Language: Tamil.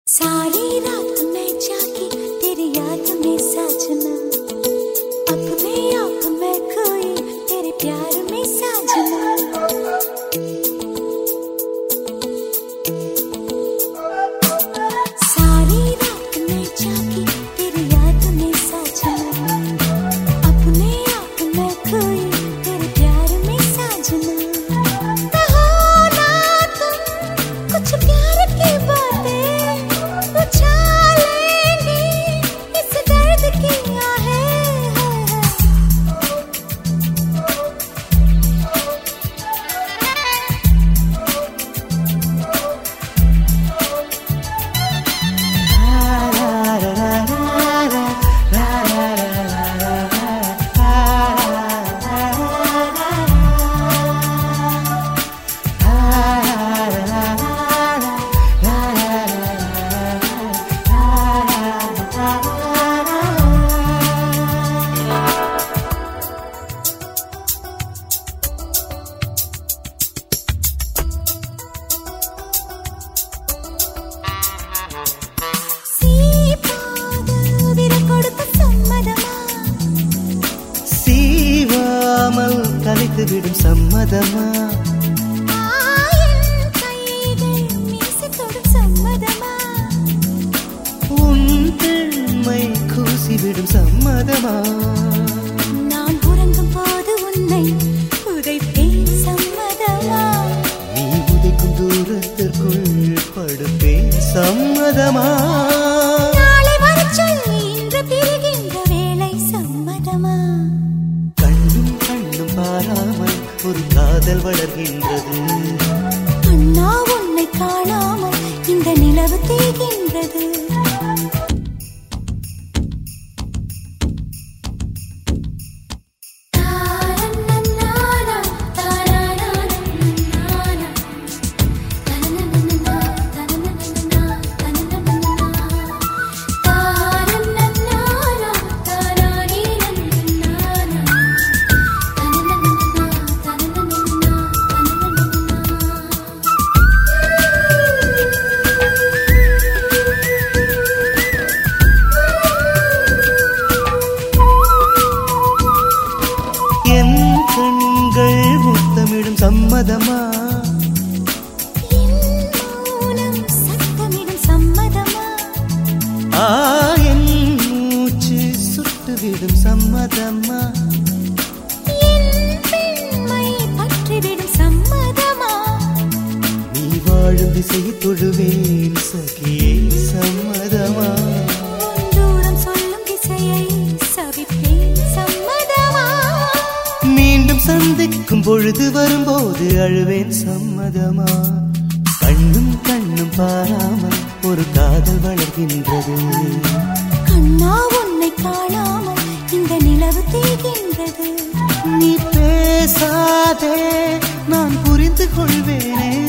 सारी रात मैं जागी तेरी याद में साजना अपने आप में खोई तेरे प्यार में साजना सारी रात मैं जागी तेरी याद में साजना अपने आप में खोई तेरे प्यार में साजना कहो ना तुम कुछ प्यार की बातें उछालेंगे इस दर्द की आहें சீப்பாது விரல் கொடுக்க சம்மதமா சீவாமல் கலைத்து விடும் சம்மதமா ஆயன் கைகள் மீசை தொடும் சம்மதமா உன் பெண்மை கூசிவிடும் சம்மதமா நான் உறங்கும் போது உன்னை உதைப்பேன் சம்மதமா நீ உதைக்கும் தூரத்திற்குள் படுப்பேன் சம்மதமா நாளை வரச் சொல்லி இன்று பிரிகின்ற வேளை சம்மதமா கண்ணும் கண்ணும் பாராமல் ஒரு காதல் வளர்கின்றது அண்ணா உன்னை காணாமல் இந்த நிலவு தேய்கின்றது என் கண்கள் முத்தமிடும் சம்மதமா என் மௌனம் சத்தமிடும் சம்மதமா ஆ என் மூச்சு சுட்டுவிடும் சம்மதமா என் பெண்மை பற்றிவிடும் சம்மதமா நீ வாழும் திசையை தொழுவேன் சகியே சம்மதமா உன் தூரம் சொல்லும் திசையை சவிப்பேன் சம்மதமா மீண்டும் சந்திக்கும் பொழுது வரும்போது அழுவேன் சம்மதமா கண்ணும் கண்ணும் பாராமல் ஒரு காதல் வளர்கின்றது கண்ணா உன்னை காணாமல் இந்த நிலவு தேய்கின்றது நீ பேசாதே நான் புரிந்து கொள்வேனே